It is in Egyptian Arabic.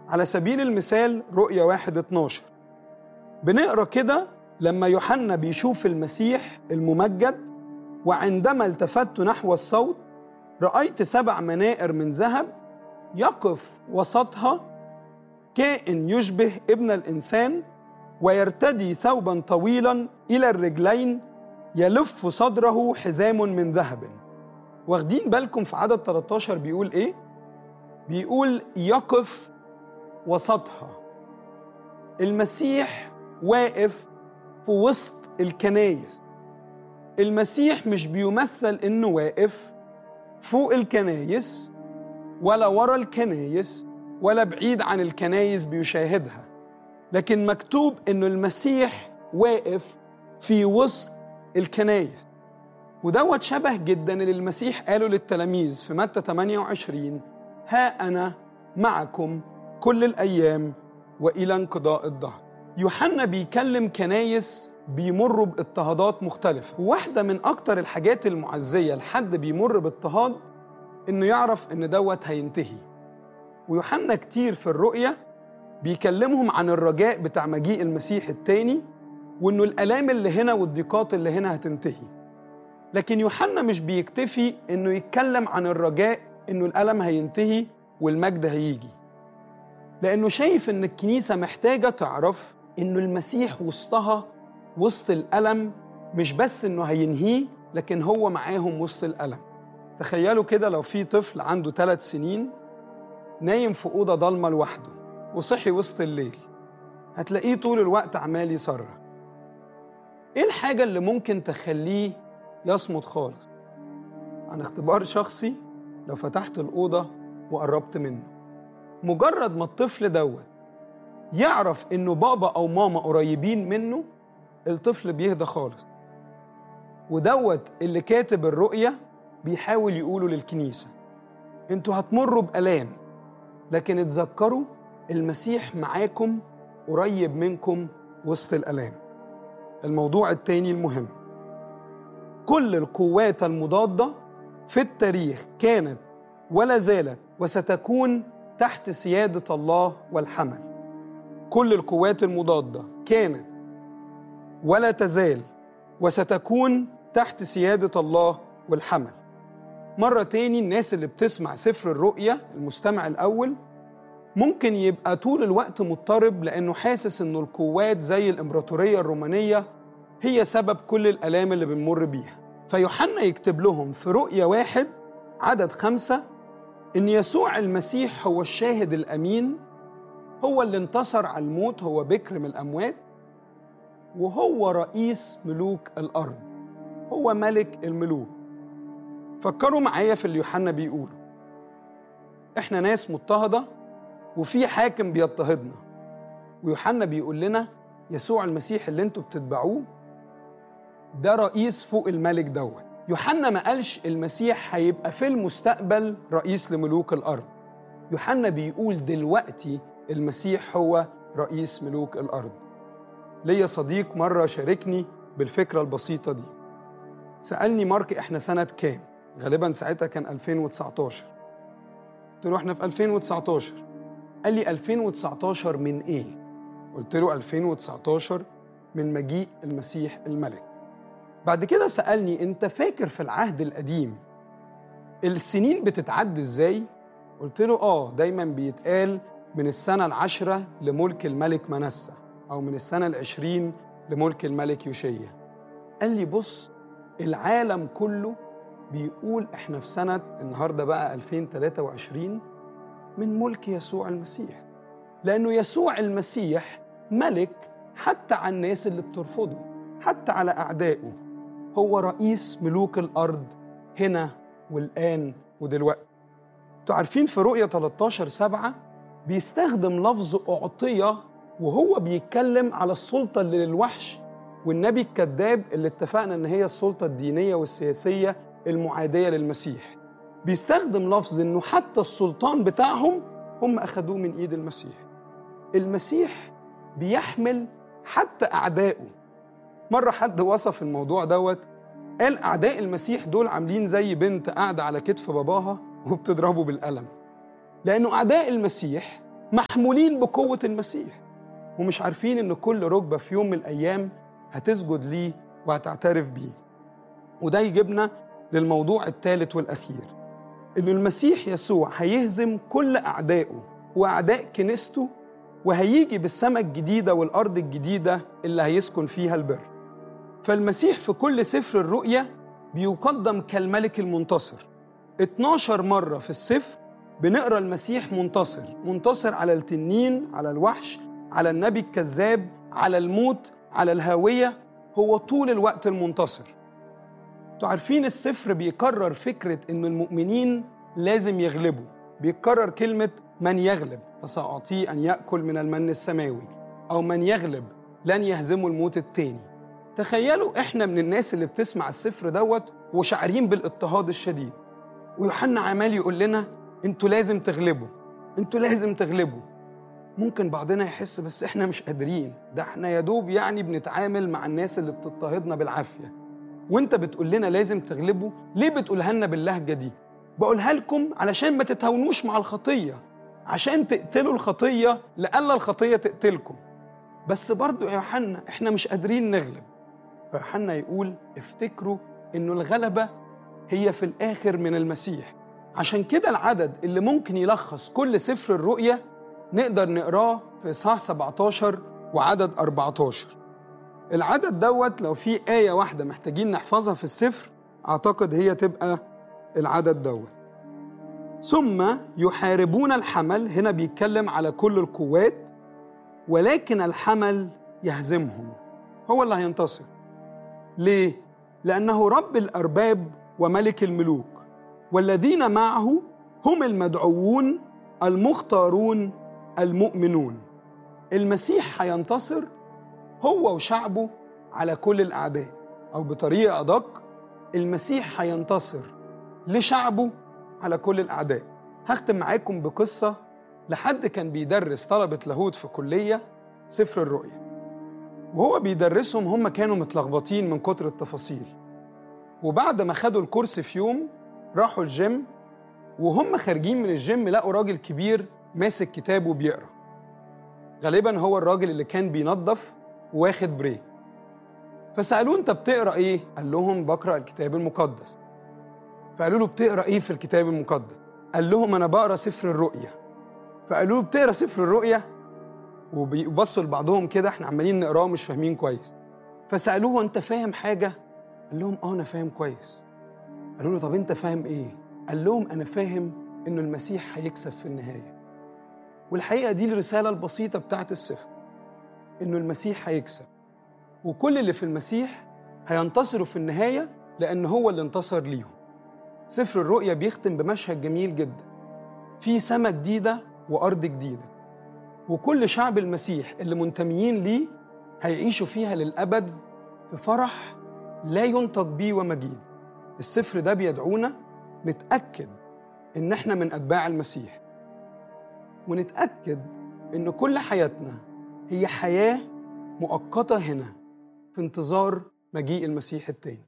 على سبيل المثال رؤية واحد 12 بنقرا كده لما يوحنا بيشوف المسيح الممجد وعندما التفت نحو الصوت رأيت سبع منائر من ذهب يقف وسطها كائن يشبه ابن الإنسان ويرتدي ثوبا طويلا إلى الرجلين يلف صدره حزام من ذهب واخدين بالكم في عدد 13 بيقول إيه؟ بيقول يقف وسطها المسيح واقف في وسط الكنايس المسيح مش بيمثل انه واقف فوق الكنايس ولا ورا الكنايس ولا بعيد عن الكنايس بيشاهدها لكن مكتوب انه المسيح واقف في وسط الكنايس ودوت شبه جدا اللي المسيح قاله للتلاميذ في متى 28 ها انا معكم كل الايام والى انقضاء الدهر يوحنا بيكلم كنايس بيمروا باضطهادات مختلفة وواحدة من أكتر الحاجات المعزية لحد بيمر باضطهاد إنه يعرف إن دوت هينتهي ويوحنا كتير في الرؤية بيكلمهم عن الرجاء بتاع مجيء المسيح التاني وإنه الآلام اللي هنا والضيقات اللي هنا هتنتهي لكن يوحنا مش بيكتفي إنه يتكلم عن الرجاء إنه الألم هينتهي والمجد هيجي لأنه شايف إن الكنيسة محتاجة تعرف إنه المسيح وسطها وسط الألم مش بس إنه هينهيه لكن هو معاهم وسط الألم تخيلوا كده لو في طفل عنده ثلاث سنين نايم في أوضة ضلمة لوحده وصحي وسط الليل هتلاقيه طول الوقت عمال يصرخ إيه الحاجة اللي ممكن تخليه يصمت خالص عن اختبار شخصي لو فتحت الأوضة وقربت منه مجرد ما الطفل دوت يعرف إنه بابا أو ماما قريبين منه الطفل بيهدى خالص ودوت اللي كاتب الرؤية بيحاول يقوله للكنيسة انتوا هتمروا بألام لكن اتذكروا المسيح معاكم قريب منكم وسط الألام الموضوع التاني المهم كل القوات المضادة في التاريخ كانت ولا زالت وستكون تحت سيادة الله والحمل كل القوات المضادة كانت ولا تزال وستكون تحت سيادة الله والحمل مرة تاني الناس اللي بتسمع سفر الرؤية المستمع الأول ممكن يبقى طول الوقت مضطرب لأنه حاسس إنه القوات زي الإمبراطورية الرومانية هي سبب كل الآلام اللي بنمر بيها فيوحنا يكتب لهم في رؤية واحد عدد خمسة إن يسوع المسيح هو الشاهد الأمين هو اللي انتصر على الموت هو بكر من الأموات وهو رئيس ملوك الأرض هو ملك الملوك فكروا معايا في اللي يوحنا بيقوله احنا ناس مضطهدة وفي حاكم بيضطهدنا ويوحنا بيقول لنا يسوع المسيح اللي انتوا بتتبعوه ده رئيس فوق الملك دوت يوحنا ما قالش المسيح هيبقى في المستقبل رئيس لملوك الأرض يوحنا بيقول دلوقتي المسيح هو رئيس ملوك الأرض ليا صديق مرة شاركني بالفكرة البسيطة دي سألني مارك إحنا سنة كام؟ غالبا ساعتها كان 2019 قلت له إحنا في 2019 قال لي 2019 من إيه؟ قلت له 2019 من مجيء المسيح الملك بعد كده سألني أنت فاكر في العهد القديم السنين بتتعد إزاي؟ قلت له آه دايما بيتقال من السنة العشرة لملك الملك منسى أو من السنة العشرين لملك الملك يوشيا قال لي بص العالم كله بيقول احنا في سنة النهاردة بقى 2023 من ملك يسوع المسيح لأنه يسوع المسيح ملك حتى على الناس اللي بترفضه حتى على أعدائه هو رئيس ملوك الأرض هنا والآن ودلوقتي انتوا عارفين في رؤية 13 سبعة بيستخدم لفظ أعطية وهو بيتكلم على السلطة اللي للوحش والنبي الكذاب اللي اتفقنا ان هي السلطة الدينية والسياسية المعادية للمسيح بيستخدم لفظ انه حتى السلطان بتاعهم هم اخدوه من ايد المسيح المسيح بيحمل احتى اعدائه مرة حد وصف الموضوع دوت قال اعداء المسيح دول عاملين زي بنت قاعدة على كتف باباها وبتضربه بالقلم لانه اعداء المسيح محمولين بقوة المسيح ومش عارفين إن كل ركبة في يوم من الأيام هتسجد ليه وهتعترف بيه وده يجيبنا للموضوع الثالث والأخير إن المسيح يسوع هيهزم كل أعدائه وأعداء كنيسته وهيجي بالسماء الجديدة والأرض الجديدة اللي هيسكن فيها البر فالمسيح في كل سفر الرؤية بيقدم كالملك المنتصر 12 مرة في السفر بنقرا المسيح منتصر منتصر على التنين على الوحش على النبي الكذاب على الموت على الهاوية هو طول الوقت المنتصر انتوا عارفين السفر بيكرر فكرة إن المؤمنين لازم يغلبوا بيكرر كلمة من يغلب فسأعطيه أن يأكل من المن السماوي أو من يغلب لن يهزمه الموت التاني تخيلوا إحنا من الناس اللي بتسمع السفر دوت وشعرين بالاضطهاد الشديد ويوحنا عمال يقول لنا انتوا لازم تغلبوا انتوا لازم تغلبوا ممكن بعضنا يحس بس احنا مش قادرين ده احنا يا دوب يعني بنتعامل مع الناس اللي بتضطهدنا بالعافيه وانت بتقول لنا لازم تغلبوا ليه بتقولها لنا باللهجه دي بقولها لكم علشان ما تتهاونوش مع الخطيه عشان تقتلوا الخطيه لألا الخطيه تقتلكم بس برضو يا يوحنا احنا مش قادرين نغلب فيوحنا يقول افتكروا انه الغلبه هي في الاخر من المسيح عشان كده العدد اللي ممكن يلخص كل سفر الرؤية نقدر نقراه في إصحاح 17 وعدد 14 العدد دوت لو في آية واحدة محتاجين نحفظها في السفر أعتقد هي تبقى العدد دوت ثم يحاربون الحمل هنا بيتكلم على كل القوات ولكن الحمل يهزمهم هو اللي هينتصر ليه؟ لأنه رب الأرباب وملك الملوك والذين معه هم المدعوون المختارون المؤمنون المسيح هينتصر هو وشعبه على كل الأعداء أو بطريقة أدق المسيح هينتصر لشعبه على كل الأعداء هختم معاكم بقصة لحد كان بيدرس طلبة لاهوت في كلية سفر الرؤية وهو بيدرسهم هم كانوا متلخبطين من كتر التفاصيل وبعد ما خدوا الكورس في يوم راحوا الجيم وهم خارجين من الجيم لقوا راجل كبير ماسك كتاب وبيقرا غالبا هو الراجل اللي كان بينظف واخد بريك فسألوه انت بتقرا ايه؟ قال لهم بقرا الكتاب المقدس فقالوا له بتقرا ايه في الكتاب المقدس؟ قال لهم انا بقرا سفر الرؤيا فقالوا له بتقرا سفر الرؤيا وبصوا لبعضهم كده احنا عمالين نقراه مش فاهمين كويس فسألوه انت فاهم حاجة؟ قال لهم اه انا فاهم كويس قالوا له طب انت فاهم ايه؟ قال لهم انا فاهم انه المسيح هيكسب في النهايه. والحقيقه دي الرساله البسيطه بتاعت السفر. انه المسيح هيكسب. وكل اللي في المسيح هينتصروا في النهايه لان هو اللي انتصر ليهم. سفر الرؤيا بيختم بمشهد جميل جدا. في سماء جديده وارض جديده. وكل شعب المسيح اللي منتميين ليه هيعيشوا فيها للابد في فرح لا ينطق بيه ومجيد. السفر ده بيدعونا نتأكد إن إحنا من أتباع المسيح ونتأكد إن كل حياتنا هي حياة مؤقتة هنا في انتظار مجيء المسيح التاني